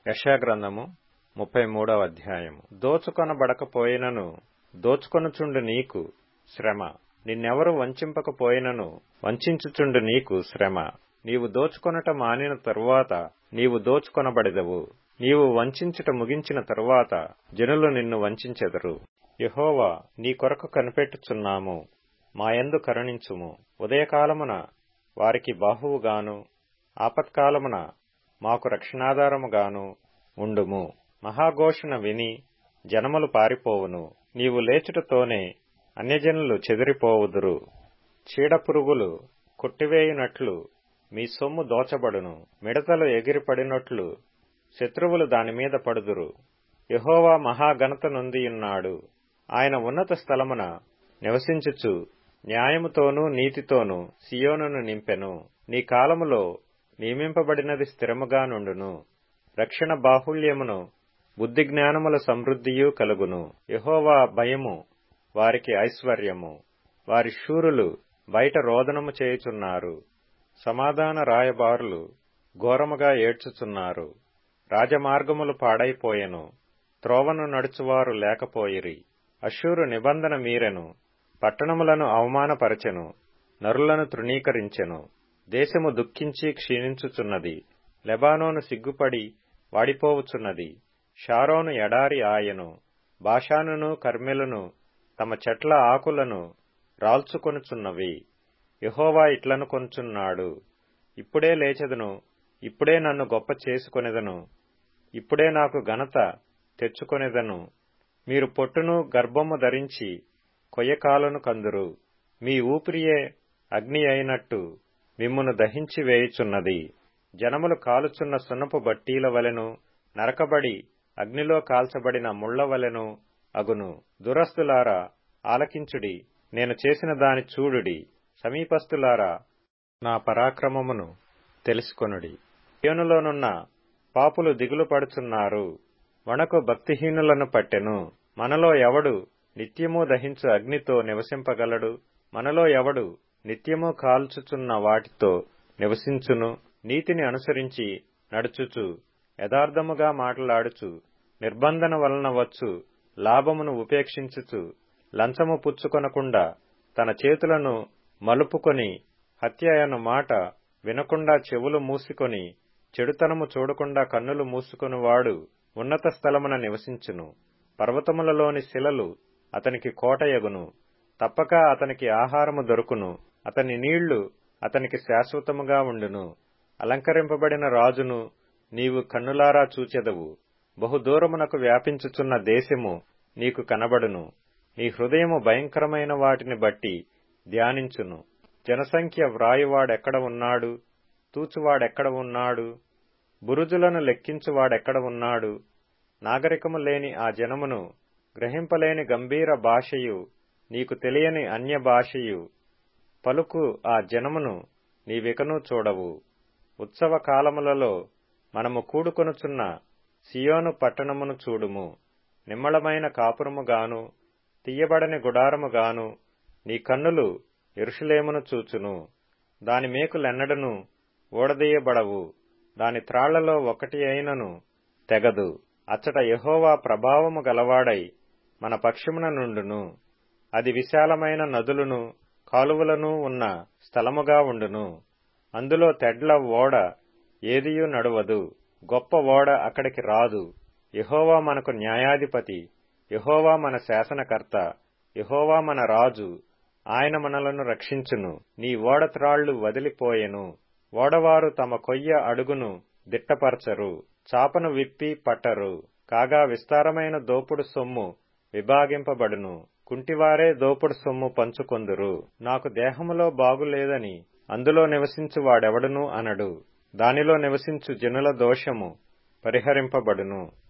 యశాగ్రంథము ముప్పై మూడవ అధ్యాయము దోచుకొనబడకపోయినను దోచుకొనుచుండు నీకు శ్రమ నిన్నెవరు వంచింపకపోయినను వంచించుచుండు నీకు శ్రమ నీవు దోచుకొనుట మానిన తరువాత నీవు దోచుకొనబడెదవు నీవు వంచించుట ముగించిన తరువాత జనులు నిన్ను వంచెదరు యహోవా నీ కొరకు కనిపెట్టుచున్నాము మాయందు కరుణించుము ఉదయకాలమున వారికి బాహువుగాను ఆపత్కాలమున మాకు రక్షణాధారముగాను ఉండుము మహాఘోషణ విని జనములు పారిపోవును నీవు లేచుటతోనే అన్యజనులు చెదిరిపోవుదురు చీడపురుగులు కొట్టివేయునట్లు మీ సొమ్ము దోచబడును మిడతలు ఎగిరిపడినట్లు శత్రువులు దానిమీద పడుదురు యహోవా మహాఘనత నొందియున్నాడు ఆయన ఉన్నత స్థలమున నివసించుచు న్యాయముతోనూ నీతితోనూ సియోనును నింపెను నీ కాలములో నియమింపబడినది స్థిరముగా నుండును రక్షణ బాహుళ్యమును బుద్ధి జ్ఞానముల సమృద్ధియు కలుగును యహోవా భయము వారికి ఐశ్వర్యము వారి శూరులు బయట రోదనము చేయుచున్నారు సమాధాన రాయబారులు ఘోరముగా ఏడ్చుచున్నారు రాజమార్గములు పాడైపోయెను త్రోవను నడుచువారు లేకపోయిరి అశూరు నిబంధన మీరెను పట్టణములను అవమానపరచెను నరులను తృణీకరించెను దేశము దుఃఖించి క్షీణించుచున్నది లెబానోను సిగ్గుపడి వాడిపోవుచున్నది షారోను ఎడారి ఆయను బాషానును కర్మెలును తమ చెట్ల ఆకులను రాల్చుకొనుచున్నవి యహోవా ఇట్లను కొనుచున్నాడు ఇప్పుడే లేచెదను ఇప్పుడే నన్ను గొప్ప చేసుకొనెదను ఇప్పుడే నాకు ఘనత తెచ్చుకొనెదను మీరు పొట్టును గర్భము ధరించి కొయ్యకాలను కందురు మీ ఊపిరియే అగ్ని అయినట్టు మిమ్మును దహించి వేయుచున్నది జనములు కాలుచున్న సున్నపు బట్టీల వలెను నరకబడి అగ్నిలో కాల్చబడిన ముళ్ల వలెను అగును దురస్తులారా ఆలకించుడి నేను చేసిన దాని చూడుడి సమీపస్తులారా నా పరాక్రమమును తెలుసుకొనుడి యోనులోనున్న పాపులు దిగులు పడుచున్నారు వణకు భక్తిహీనులను పట్టెను మనలో ఎవడు నిత్యము దహించు అగ్నితో నివసింపగలడు మనలో ఎవడు నిత్యము కాల్చుచున్న వాటితో నివసించును నీతిని అనుసరించి నడుచుచు యథార్థముగా మాట్లాడుచు నిర్బంధన వలన వచ్చు లాభమును ఉపేక్షించుచు లంచము పుచ్చుకొనకుండా తన చేతులను మలుపుకొని హత్య అను మాట వినకుండా చెవులు మూసుకొని చెడుతనము చూడకుండా కన్నులు మూసుకొనివాడు ఉన్నత స్థలమున నివసించును పర్వతములలోని శిలలు అతనికి కోటయగును తప్పక అతనికి ఆహారము దొరుకును అతని నీళ్లు అతనికి శాశ్వతముగా ఉండును అలంకరింపబడిన రాజును నీవు కన్నులారా చూచెదవు బహుదూరమునకు వ్యాపించుచున్న దేశము నీకు కనబడును నీ హృదయము భయంకరమైన వాటిని బట్టి ధ్యానించును జనసంఖ్య వ్రాయువాడెక్కడ ఉన్నాడు తూచువాడెక్కడ ఉన్నాడు బురుజులను లెక్కించువాడెక్కడ ఉన్నాడు నాగరికము లేని ఆ జనమును గ్రహింపలేని గంభీర భాషయు నీకు తెలియని అన్య భాషయు పలుకు ఆ జనమును నీవికను చూడవు ఉత్సవ కాలములలో మనము కూడుకొనుచున్న సియోను పట్టణమును చూడుము నిమ్మళమైన కాపురముగాను తీయబడని గుడారముగాను నీ కన్నులు ఎరుషులేమును చూచును దాని మేకులెన్నడను ఓడదీయబడవు దాని త్రాళ్లలో ఒకటి అయినను తెగదు అచ్చట యహోవా ప్రభావము గలవాడై మన పక్షమున నుండును అది విశాలమైన నదులను కాలువలను ఉన్న స్థలముగా ఉండును అందులో తెడ్ల ఓడ ఏదియూ నడువదు గొప్ప ఓడ అక్కడికి రాదు యహోవా మనకు న్యాయాధిపతి యహోవా మన శాసనకర్త యహోవా మన రాజు ఆయన మనలను రక్షించును నీ ఓడత్రాళ్లు వదిలిపోయెను ఓడవారు తమ కొయ్య అడుగును దిట్టపరచరు చాపను విప్పి పట్టరు కాగా విస్తారమైన దోపుడు సొమ్ము విభాగింపబడును కుంటివారే దోపుడు సొమ్ము పంచుకొందురు నాకు దేహములో బాగులేదని అందులో నివసించు వాడెవడును అనడు దానిలో నివసించు జనుల దోషము పరిహరింపబడును